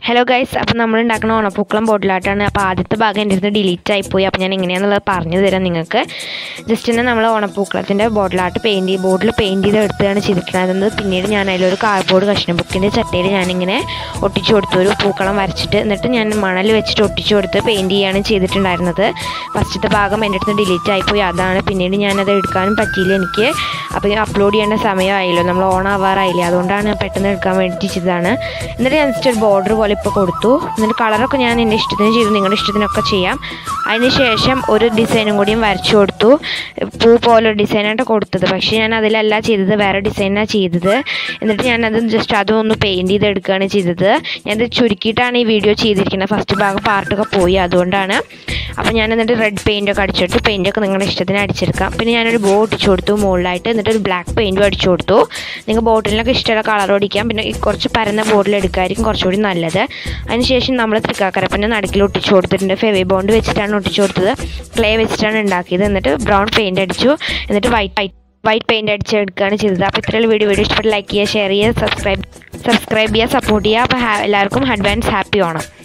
hello guys അപ്പോൾ നമ്മൾ ഉണ്ടാക്കുന്ന ഓണപ്പൂക്കളം ബോട്ടിലാട്ടാണ് അപ്പോൾ ആദ്യത്തെ ഭാഗം എൻ്റെ അടുത്ത് ഡിലീറ്റ് ആയിപ്പോയി അപ്പോൾ ഞാൻ എങ്ങനെയാണെന്നുള്ളത് പറഞ്ഞു തരാം നിങ്ങൾക്ക് ജസ്റ്റ് തന്നെ നമ്മൾ ഓണപ്പൂക്കളത്തിൻ്റെ ബോട്ടിലാട്ട് പെയിൻറ്റ് ചെയ്ത് ബോട്ടിൽ പെയിൻറ്റ് ചെയ്ത് എടുത്തുകയാണ് ചെയ്തിട്ടുണ്ടായിരുന്നത് പിന്നീട് ഞാൻ അതിലൊരു കാർഡ്ബോർഡ് കഷ്ണം ബുക്കിൻ്റെ ചട്ടയിൽ ഞാനിങ്ങനെ ഒട്ടിച്ചു കൊടുത്തു ഒരു പൂക്കളം വരച്ചിട്ട് എന്നിട്ട് ഞാൻ മണൽ വെച്ചിട്ട് ഒട്ടിച്ചു കൊടുത്ത് പെയിൻറ്റ് ചെയ്യുകയാണ് ചെയ്തിട്ടുണ്ടായിരുന്നത് ഫസ്റ്റത്തെ ഭാഗം എൻ്റെ അടുത്ത് ഡിലീറ്റ് ആയിപ്പോയി അതാണ് പിന്നീട് ഞാനത് എടുക്കാനും പറ്റിയില്ല എനിക്ക് അപ്പോൾ അപ്ലോഡ് ചെയ്യേണ്ട സമയമായല്ലോ നമ്മൾ ഓൺ ആവാറായില്ലേ അതുകൊണ്ടാണ് പെട്ടെന്ന് എടുക്കാൻ വേണ്ടി ചെയ്തതാണ് എന്നിട്ട് ഞാൻ ജസ്റ്റ് ഒരു ബോർഡർ പോലെ ഇപ്പോൾ കൊടുത്തു എന്നിട്ട് കളറൊക്കെ ഞാൻ എൻ്റെ ഇഷ്ടത്തിന് ചെയ്തു നിങ്ങളുടെ ഇഷ്ടത്തിനൊക്കെ ചെയ്യാം അതിന് ശേഷം ഒരു ഡിസൈനും കൂടിയും വരച്ചു കൊടുത്തു പൂ പോലെ ഡിസൈനായിട്ട് കൊടുത്തത് പക്ഷേ ഞാൻ അതിലല്ല ചെയ്തത് വേറെ ഡിസൈനാണ് ചെയ്തത് എന്നിട്ട് ഞാനത് ജസ്റ്റ് അതൊന്ന് പെയിൻറ്റ് ചെയ്തെടുക്കുകയാണ് ചെയ്തത് ഞാനത് ചുരുക്കിയിട്ടാണ് ഈ വീഡിയോ ചെയ്തിരിക്കുന്നത് ഫസ്റ്റ് ഭാഗം പാർട്ടൊക്കെ പോയി അതുകൊണ്ടാണ് അപ്പോൾ ഞാൻ എന്നിട്ട് റെഡ് പെയിൻറ്റൊക്കെ അടിച്ചെടുത്തു പെയിൻറ്റൊക്കെ നിങ്ങളുടെ ഇഷ്ടത്തിന് അടിച്ചെടുക്കാം പിന്നെ ഞാനൊരു ബോ ഒട്ടിച്ചു കൊടുത്തു മുകളിലായിട്ട് എന്നിട്ട് ഒരു ബ്ലാക്ക് പെയിൻറ്റും അടിച്ചു കൊടുത്തു നിങ്ങൾ ബോട്ടിലിനൊക്കെ ഇഷ്ടമുള്ള കളർ ഓടിക്കാം പിന്നെ ഈ കുറച്ച് പരന്ന ബോട്ടിൽ എടുക്കായിരിക്കും കുറച്ചുകൂടി നല്ലത് അതിനുശേഷം നമ്മൾ തൃക്കാക്കരപ്പൻ്റെ നടുക്കിൽ ഒട്ടിച്ചു കൊടുത്തിട്ടുണ്ട് ഫെവി ബോണ്ട് വെച്ചിട്ടാണ് ഒട്ടിച്ചു കൊടുത്തത് ക്ലേ വെച്ചിട്ടാണ് ഉണ്ടാക്കിയത് എന്നിട്ട് ബ്രൗൺ പെയിൻറ്റ് അടിച്ചു എന്നിട്ട് വൈറ്റ് വൈറ്റ് വൈറ്റ് പെയിൻറ്റ് അടിച്ചെടുക്കുകയാണ് ചെയ്തത് അപ്പോൾ ഇത്രയുള്ള വീഡിയോ വീഡിയോ ഇഷ്ടപ്പെട്ട് ലൈക്ക് ചെയ്യുക ഷെയർ ചെയ്യുക സബ്സ്ക്രൈബ് സബ്സ്ക്രൈബ് ചെയ്യുക സപ്പോർട്ട് ചെയ്യുക അപ്പോൾ എല്ലാവർക്കും അഡ്വാൻസ് ഹാപ്പി ഓണം